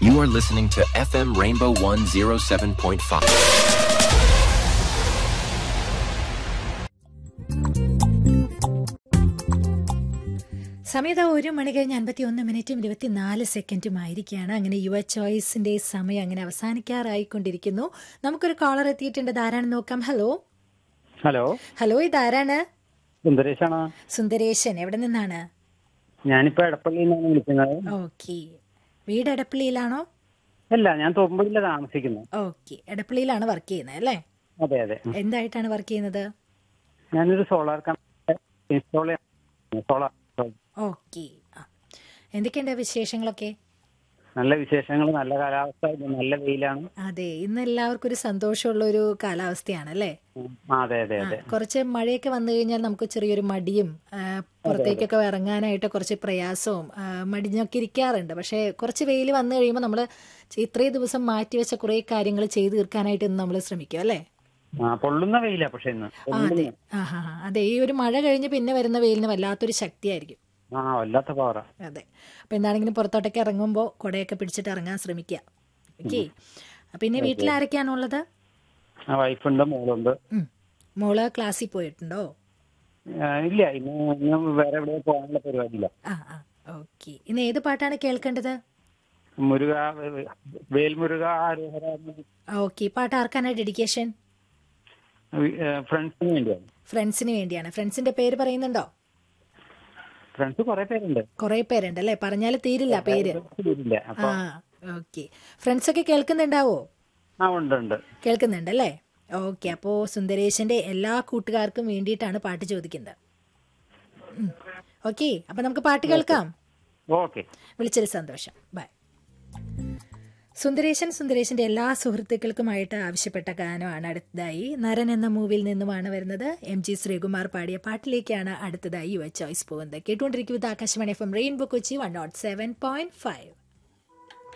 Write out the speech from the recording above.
You are listening to FM Rainbow 107.5. സമയത്ത് ഒരു മണി കഴിഞ്ഞ് അൻപത്തി ഒന്ന് മിനിറ്റും ഇരുപത്തിനാല് സെക്കൻഡും ആയിരിക്കുകയാണ് അങ്ങനെ യുവ ചോയ്സിന്റെ സമയം അങ്ങനെ അവസാനിക്കാറായിക്കൊണ്ടിരിക്കുന്നു നമുക്കൊരു കോളർ എത്തിയിട്ടുണ്ട് ഇതാരാണെന്ന് നോക്കാം ഹലോ ഹലോ ഹലോ ഇതാരാണ് സുന്ദരേഷാണോ സുന്ദരേശൻ എവിടെ നിന്നാണ് ഞാനിപ്പോ എടപ്പള്ളിയിൽ നിന്നാണ് വിളിക്കുന്നത് ഓക്കെ വീട് എടപ്പള്ളിയിലാണോ അല്ല ഞാൻ തൊമ്പടിയില താമസിക്കുന്നത് ഓക്കെ എടപ്പള്ളിയിലാണ് വർക്ക് ചെയ്യുന്നത് അല്ലേ അതെ അതെ എന്തായിട്ടാണ് വർക്ക് ചെയ്യുന്നത് ഞാനൊരു സോളാർ ഇൻസ്റ്റാൾ സോളാർ ഓക്കെ ആ എന്തൊക്കെയുണ്ട് വിശേഷങ്ങളൊക്കെ നല്ല വിശേഷങ്ങൾ നല്ല കാലാവസ്ഥ ഇത് നല്ല വെയിലാണ് അതെ ഇന്ന് എല്ലാവർക്കും ഒരു സന്തോഷമുള്ള ഒരു കാലാവസ്ഥയാണ് അല്ലേ ഉം, ആ, അതെ അതെ ആ, അതെ കുറച്ച് മഴയൊക്കെ വന്നു കഴിഞ്ഞാൽ നമുക്ക് ചെറിയൊരു മടിയും ആ, പുറത്തേക്കൊക്കെ ഇറങ്ങാനായിട്ട് കുറച്ച് പ്രയാസവും ആ, മടിഞ്ഞൊക്കെ ഇരിക്കാറുണ്ട് പക്ഷേ കുറച്ച് വെയിൽ വന്നു കഴിയുമ്പോൾ നമ്മൾ ഇത്രയും ദിവസം മാറ്റിവെച്ച കുറേ കാര്യങ്ങൾ ചെയ്തു തീർക്കാനായിട്ട് ഇന്ന് നമ്മൾ ശ്രമിക്കും അല്ലേ ആ പൊള്ളുന്ന വെയിലാ പക്ഷെ ഇന്ന് ആ, അതെ ആ ഹാ ഹാ അതെ ഈ ഒരു മഴ കഴിഞ്ഞ് പിന്നെ വരുന്ന വെയിലിന് വല്ലാത്തൊരു ശക്തിയായിരിക്കും ആ വല്ലാത്ത പവറാ അതെ അപ്പൊ എന്താണെങ്കിലും പുറത്തോട്ടൊക്കെ ഇറങ്ങുമ്പോൾ കുടയൊക്കെ പിടിച്ചിട്ട് ഇറങ്ങാൻ ശ്രമിക്കുക ഓക്കെ പിന്നെ വീട്ടിൽ ആരൊക്കെയാണുള്ളത് ആ വൈഫുണ്ട് മോളുണ്ട് ഉം. മോള് ക്ലാസ്സിൽ പോയിട്ടുണ്ടോ ആ, ഇല്ല ഇന്ന് ഇന്ന് വേറെ എവിടെ പോകാനുള്ള പരിപാടിയില്ല ആ ആ ഓക്കെ ഇന്ന് ഏത് പാട്ടാണ് കേൾക്കേണ്ടത് മുരുക വേൽമുരുക ആരോഹര ഓക്കെ പാട്ട് ആർക്കാണ് ഡെഡിക്കേഷൻ ഫ്രണ്ട്സിന് വേണ്ടിയാണ് ഫ്രണ്ട്സിന് വേണ്ടിയാണ് ഫ്രണ്ട്സിന്റെ പേര് പറയുന്നുണ്ടോ ഫ്രണ്ട്സ് കുറെ പേരുണ്ട് കുറെ പേരുണ്ട് അല്ലേ പറഞ്ഞാൽ തീരില്ല പേര് ഇല്ല അപ്പൊ ആ ഓക്കെ ഫ്രണ്ട്സ് ഒക്കെ കേൾക്കുന്നുണ്ടാവോ ആ ഉണ്ട് ഉണ്ട് കേൾക്കുന്നുണ്ട് അല്ലേ ഓക്കെ അപ്പോ സുന്ദരേശന്റെ എല്ലാ കൂട്ടുകാർക്കും വേണ്ടിയിട്ടാണ് പാട്ട് ചോദിക്കുന്നത് ഓക്കെ അപ്പൊ നമുക്ക് പാട്ട് കേൾക്കാം ഓക്കെ വിളിച്ചതിൽ സന്തോഷം ബൈ സുന്ദരേശൻ സുന്ദരേശന്റെ എല്ലാ സുഹൃത്തുക്കൾക്കുമായിട്ട് ആവശ്യപ്പെട്ട ഗാനമാണ് അടുത്തതായി നരൻ എന്ന മൂവിയിൽ നിന്നുമാണ് വരുന്നത് എം ജി ശ്രീകുമാർ പാടിയ പാട്ടിലേക്കാണ് അടുത്തതായി യുവ ചോയ്സ് പോകുന്നത് കേട്ടുകൊണ്ടിരിക്കുന്നത് Akashvani F M rainbow Kochi one nought seven point five